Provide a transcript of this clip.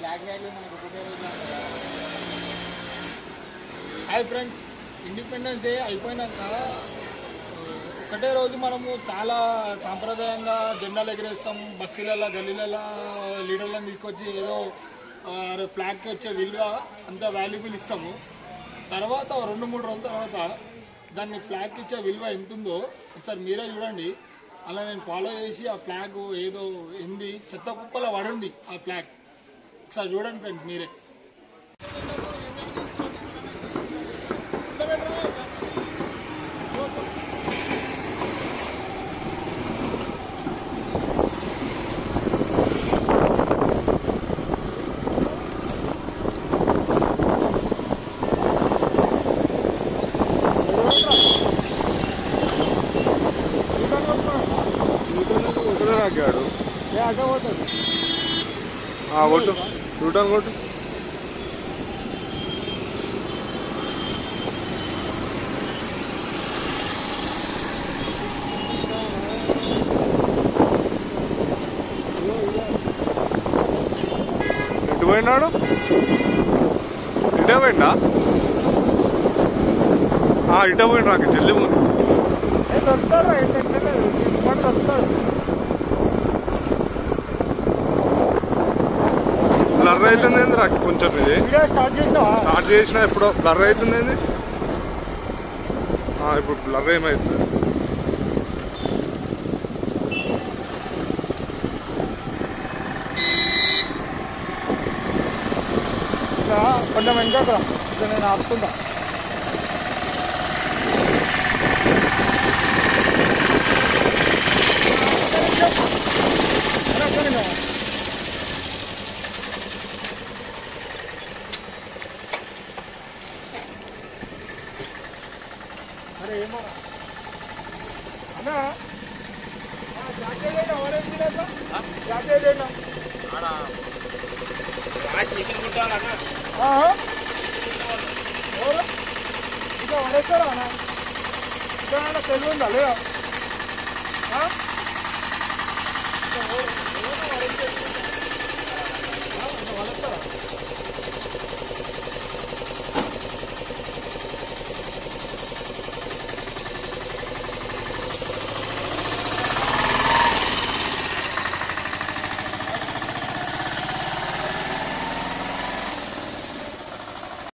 Flag rally మనకు ఒకటే రోజు హాయ్ ఫ్రెండ్స్ ఇండిపెండెన్స్ డే అయిపోయినాక ఆ, ఒకటే రోజు మనము చాలా సాంప్రదాయంగా జెండాలు ఎగరేస్తాం బస్సులలో గల్లీలలో లీడర్లను తీసుకొచ్చి ఏదో ఫ్లాగ్కి వచ్చే విలువ అంత వాల్యుబుల్ ఇస్తాము తర్వాత ఓ రెండు మూడు రోజుల తర్వాత దాన్ని ఫ్లాగ్కి ఇచ్చే విలువ ఎంత ఉందో ఒకసారి మీరే చూడండి అలా నేను ఫాలో చేసి ఆ ఫ్లాగ్ ఏదో ఎంది చెత్త కుప్పలో పడుంది ఆ ఫ్లాగ్ ఒకసారి చూడండి ఫ్రెండ్స్ మీరే ఒకటే రాకాడు ఏ అడ్డ పోతుంది ఆ కొట్టు చూడటాను కొట్టు ఎటు పోయినాడు ఇటే పోయిందా ఆ, ఇటే పోయిండు రాక చెల్లి ముందు వస్తాడు అయితే వస్తాడు బ్లర్ అవుతుంది ఏంది రాక కొంచెం ఇది వీడియో స్టార్ట్ చేసినావా స్టార్ట్ చేసినా ఎప్పుడో బ్లర్ అవుతుంది ఏంది ఆ, ఇప్పుడు బ్లర్ ఏమవుతుంది ఇంకా కొంచెం వెనకాక రా. ఇక్కడ నేను ఆపుతుందా అరే ఏమో అన్నా జాకెట్ అయినా ఆరెంజ్ జాకెట్ అయినా ఎవరు ఇంకా పడేస్తారా అన్న ఇంకా ఏమైనా తెలివి ఉందా లేదా ఆ? ఇంకా ఎవరు- ఎవరు పడేస్తారు? ఆ? ఇంకా పడేస్తారా?